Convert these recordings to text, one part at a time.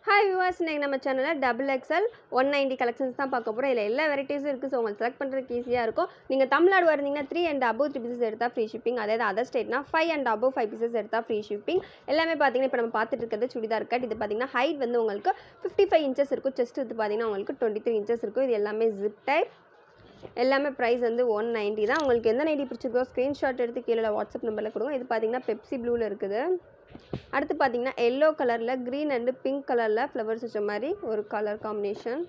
hi viewers இன்றைக்கி நம்ம சேனலில் double XL one ninety collections தான் பார்க்க போகிறோம் இதில் எல்லா வெரைட்டிஸும் இருக்குது ஸோ உங்களுக்கு செலக்ட் பண்ணுறதுக்கு ஈஸியாக இருக்கும் நீங்கள் தமிழ்நாடு வரீங்கன்னா three and above three pieces எடுத்தால் ஃப்ரீ ஷிப்பிங் அதே அதர் ஸ்டேட்னா five and above five pieces எடுத்தால் ஃப்ரீ ஷிப்பிங் எல்லாமே பார்த்தீங்கன்னா இப்போ நம்ம பார்த்துட்டு இருக்கிறது சுடிதார் கட் இது பார்த்தீங்கன்னா ஹைட் வந்து உங்களுக்கு ஃபிஃப்டி ஃபைவ் இன்ச்சஸ் இருக்கும் செஸ்ட் வந்து பார்த்தீங்கன்னா உங்களுக்கு டுவெண்ட்டி த்ரீ இன்ச்சஸ் இருக்கும் இது எல்லாமே ஜிப் டைப் எல்லாமே ப்ரைஸ் வந்து ஒன் நைன்ட்டி தான் உங்களுக்கு எந்த நைட்டி பிடிச்சிருக்கோ ஸ்க்ரீன்ஷாட் எடுத்து கீழே வாட்ஸ்அப் நம்பரில் கொடுங்க இது பார்த்தீங்கன்னா பெப்சி ப்ளூவில் இருக்குது அடுத்து பார்த்தீங்கன்னா எல்லோ கலரில் க்ரீன் அண்டு பிங்க் கலரில் ஃப்ளவர்ஸ் வச்ச மாதிரி ஒரு கலர் காம்பினேஷன்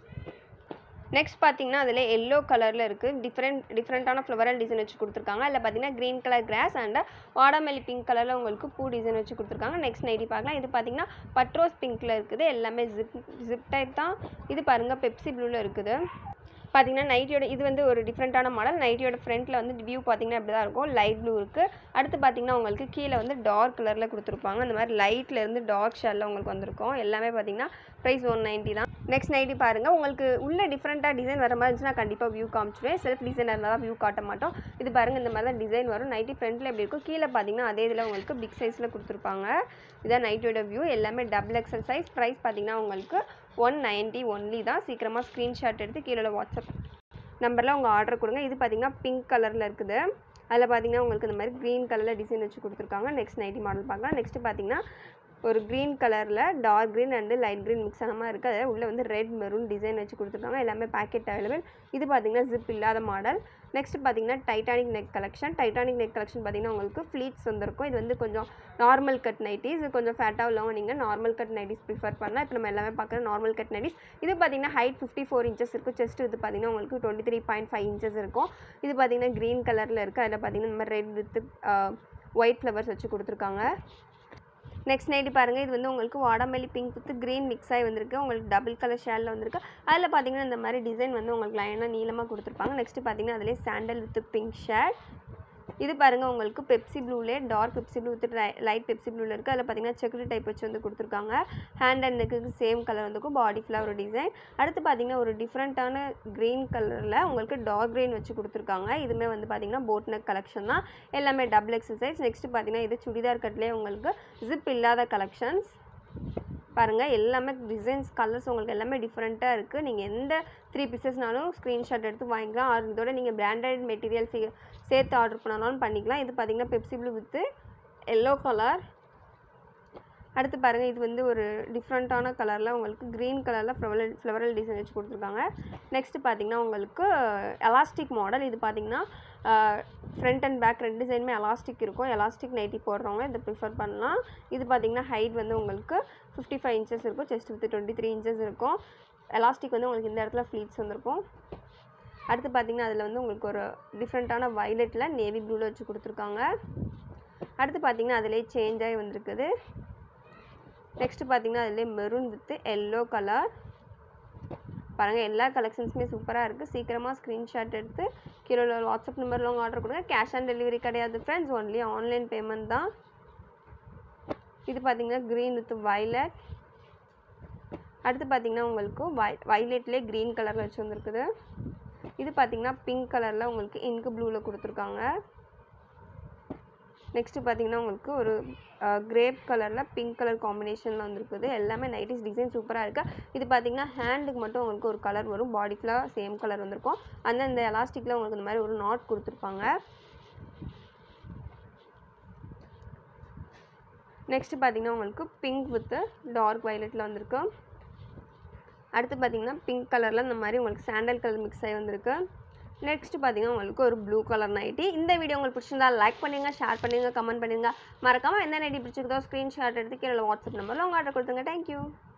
நெக்ஸ்ட் பார்த்தீங்கன்னா அதில் எல்லோ கலரில் இருக்குது டிஃப்ரெண்ட் டிஃப்ரெண்ட்டான ஃப்ளவரல் டிசைன் வச்சு கொடுத்துருக்காங்க அதில் பார்த்தீங்கன்னா க்ரீன் கலர் கிராஸ் அண்ட் வாடாமல்லி பிங்க் கலரில் உங்களுக்கு பூ டிசைன் வச்சு கொடுத்துருக்காங்க நெக்ஸ்ட் நைட்டி பார்க்கலாம் இது பார்த்தீங்கன்னா பட்ரோஸ் பிங்க்கில் இருக்குது எல்லாமே ஜிப் ஜிப் டைப் தான் இது பாருங்கள் பெப்சி ப்ளூவில் இருக்குது பார்த்தீங்கன்னா நைட்டியோட இது வந்து ஒரு டிஃப்ரெண்ட்டான மாடல் நைட்டியோட ஃப்ரண்ட்டில் வந்து வியூ பார்த்தீங்கன்னா இப்படி தான் இருக்கும் லைட் ப்ளூ இருக்குது அடுத்து பார்த்தீங்கன்னா உங்களுக்கு கீழே வந்து டார்க் கலரில் கொடுத்துருப்பாங்க அந்த மாதிரி லைட்ல இருந்து டார்க் ஷேடில் உங்களுக்கு வந்திருக்கும் எல்லாமே பார்த்தீங்கன்னா ப்ரைஸ் ஒன் நைன்ட்டி தான் நெக்ஸ்ட் நைட்டி பாருங்கள் உங்களுக்கு உள்ள டிஃப்ரெண்ட்டாக டிசைன் வர மாதிரி இருந்துச்சுன்னா கண்டிப்பாக வியூ காமிச்சிடுவேன் செல்ஃப் டிசைன் இருந்தால் தான் வியூ காட்ட மாட்டோம் இது பாருங்கள் இந்த மாதிரி தான் டிசைன் வரும் நைட்டி ஃப்ரண்ட்டில் எப்படி இருக்கும் கீழே பார்த்தீங்கன்னா அதே இதில் உங்களுக்கு பிக் சைஸில் கொடுத்துருப்பாங்க இதான் நைட்டியோட வியூ எல்லாமே டபுள் எக்ஸல் சைஸ் ப்ரைஸ் பார்த்தீங்கன்னா உங்களுக்கு ஒன் நைன்ட்டி ஒன்லி தான் சீக்கிரமாக ஸ்க்ரீன்ஷாட் எடுத்து கீழே வாட்ஸ்அப் நம்பரில் உங்கள் ஆர்டர் கொடுங்க இது பார்த்தீங்கன்னா பிங்க் கலரில் இருக்குது அதில் பார்த்தீங்கன்னா உங்களுக்கு இந்த மாதிரி க்ரீன் கலரில் டிசைன் வச்சு கொடுத்துருக்காங்க நெக்ஸ்ட் நைட்டி மாடல் பார்க்கலாம் நெக்ஸ்ட்டு பார்த்தீங்கன்னா ஒரு க்ரீன் கலரில் dark green and light green mix ஆன மாதிரி இருக்குது அதில் உள்ளே வந்து ரெட் மெரூன் டிசைன் வச்சு கொடுத்துருக்காங்க எல்லாமே பேக்கெட் அவைலபிள் இது பார்த்தீங்கன்னா ஜிப் இல்லாத மாடல் நெக்ஸ்ட் பார்த்தீங்கன்னா Titanic neck collection Titanic neck collection பார்த்தீங்கன்னா உங்களுக்கு ஃப்ளீட்ஸ் வந்திருக்கும் இது வந்து கொஞ்சம் நார்மல் கட் நைட்டிஸ் இது கொஞ்சம் ஃபேட்டாக உள்ளவங்க நீங்கள் நார்மல் கட் நைட்டிஸ் ப்ரிஃபர் பண்ணலாம் இப்போ நம்ம எல்லாமே பார்க்குற நார்மல் கட் நைட்டிஸ் இது பார்த்தீங்கன்னா ஹைட் ஃபிஃப்டி ஃபோர் இன்ச்சஸ் இருக்கும் செஸ்ட் இது பார்த்தீங்கன்னா உங்களுக்கு twenty three point five inches இருக்கும் இது பார்த்தீங்கன்னா க்ரீன் கலரில் இருக்குது அதில் பார்த்தீங்கன்னா இந்த மாதிரி ரெட் வித் ஒயிட் ஃப்ளவர்ஸ் வச்சு கொடுத்துருக்காங்க நெக்ஸ்ட் நைட்டு பாருங்கள் இது வந்து உங்களுக்கு வாடாமல்லி பிங்க் வித் க்ரீன் மிக்ஸ் ஆகி வந்திருக்கு உங்களுக்கு டபுள் கலர் ஷேடில் வந்திருக்கு அதில் பார்த்தீங்கன்னா இந்த மாதிரி டிசைன் வந்து உங்களுக்கு லைனாக நீளமாக கொடுத்துருப்பாங்க நெக்ஸ்ட் பார்த்தீங்கன்னா அதிலே சாண்டல் வித் பிங்க் ஷேட் இது பாருங்கள் உங்களுக்கு பெப்சி ப்ளூலே dark Pepsi blue with light Pepsi ப்ளூவில் இருக்குது அதில் பார்த்தீங்கன்னா செக்குடு டைப் வச்சு வந்து கொடுத்துருக்காங்க hand and neck same colour வந்துக்கும் பாடி ஃபுல்லாக ஒரு டிசைன் அடுத்து பார்த்தீங்கன்னா ஒரு டிஃப்ரெண்ட்டான க்ரீன் கலரில் உங்களுக்கு டார்க் க்ரீன் வச்சு கொடுத்துருக்காங்க இதுவுமே வந்து பார்த்தீங்கன்னா போட் நெக் கலெக்ஷன் தான் எல்லாமே டபுள் எக்ஸசைஸ் நெக்ஸ்ட் பார்த்தீங்கன்னா இது சுடிதார் கட்லேயே உங்களுக்கு ஜிப் இல்லாத கலெக்ஷன்ஸ் பாருங்கள் எல்லாமே டிசைன்ஸ் கலர்ஸ் உங்களுக்கு எல்லாமே டிஃப்ரெண்ட்டாக இருக்குது நீங்கள் எந்த த்ரீ பீசஸ்னாலும் ஸ்க்ரீன்ஷாட் எடுத்து வாங்கிக்கலாம் ஆர் இதோட நீங்கள் பிராண்டட் மெட்டீரியல் சேர்த்து ஆர்டர் பண்ணாலும் பண்ணிக்கலாம் இது பார்த்தீங்கன்னா Pepsi blue with yellow colour அடுத்து பாருங்கள் இது வந்து ஒரு டிஃப்ரெண்ட்டான கலரில் உங்களுக்கு க்ரீன் கலரில் ஃப்ளவரல் ஃப்ளவரல் டிசைன் வச்சு கொடுத்துருக்காங்க நெக்ஸ்ட்டு பார்த்தீங்கன்னா உங்களுக்கு எலாஸ்டிக் மாடல் இது பார்த்தீங்கன்னா ஃப்ரண்ட் அண்ட் பேக் ரெண்டு சைடுமே எலாஸ்டிக் இருக்கும் எலாஸ்டிக் நைட்டி போடுறவங்க இதை ப்ரிஃபர் பண்ணலாம் இது பார்த்தீங்கன்னா ஹைட் வந்து உங்களுக்கு ஃபிஃப்டி ஃபைவ் இன்ச்சஸ் இருக்கும் chest with twenty three inches இருக்கும் எலாஸ்டிக் வந்து உங்களுக்கு இந்த இடத்துல ஃப்ளீட்ஸ் வந்திருக்கும் அடுத்து பார்த்தீங்கன்னா அதில் வந்து உங்களுக்கு ஒரு டிஃப்ரெண்ட்டான வயலட்டில் நேவி ப்ளூவில் வச்சு கொடுத்துருக்காங்க அடுத்து பார்த்தீங்கன்னா அதிலே சேஞ்ச் ஆகி வந்திருக்குது நெக்ஸ்ட்டு பார்த்தீங்கன்னா அதிலே மெரூன் வித்து எல்லோ கலர் பாருங்கள் எல்லா கலெக்ஷன்ஸுமே சூப்பராக இருக்குது சீக்கிரமாக ஸ்க்ரீன்ஷாட் எடுத்து கீழே வாட்ஸ்அப் நம்பரில் உங்கள் ஆர்டர் கொடுங்க கேஷ் ஆன் டெலிவரி கிடையாது ஃப்ரெண்ட்ஸ் ஒன்லி ஆன்லைன் பேமெண்ட் தான் இது பார்த்தீங்கன்னா க்ரீன் வித் வயலட் அடுத்து பார்த்தீங்கன்னா உங்களுக்கு வை வைலட்லேயே க்ரீன் கலரில் வச்சு வந்திருக்குது இது பார்த்தீங்கன்னா பிங்க் கலரில் உங்களுக்கு இங்கு ப்ளூவில் கொடுத்துருக்காங்க நெக்ஸ்ட்டு பார்த்தீங்கன்னா உங்களுக்கு ஒரு கிரேப் கலரில் பிங்க் கலர் காம்பினேஷனில் வந்துருக்குது எல்லாமே நைட்டிஸ் டிசைன் சூப்பராக இருக்குது இது பார்த்தீங்கன்னா ஹேண்டுக்கு மட்டும் உங்களுக்கு ஒரு கலர் வரும் பாடி ஃபுல்லாக சேம் கலர் வந்திருக்கும் அந்த இந்த எலாஸ்டிக்கில் உங்களுக்கு இந்த மாதிரி ஒரு நாட் கொடுத்துருப்பாங்க நெக்ஸ்ட்டு பார்த்தீங்கன்னா உங்களுக்கு பிங்க் வித்து டார்க் வயலட்டில் வந்திருக்கு அடுத்து பார்த்தீங்கன்னா பிங்க் கலரில் இந்த மாதிரி உங்களுக்கு சாண்டல் கலர் மிக்ஸ் ஆகி வந்திருக்கு நெக்ஸ்ட் பார்த்தீங்கன்னா உங்களுக்கு ஒரு ப்ளூ கலர் நைட்டி இந்த வீடியோ உங்களுக்கு பிடிச்சிருந்தா லைக் பண்ணுங்க ஷேர் பண்ணுங்க கமெண்ட் பண்ணுங்க மறக்காமல் எந்த நைட்டி பிடிச்சிருக்கோ ஸ்க்ரீன்ஷாட் எடுத்து கீழே வாட்ஸ்அப் நம்பரில் உங்கள் ஆர்டர் கொடுத்துங்க தேங்க்யூ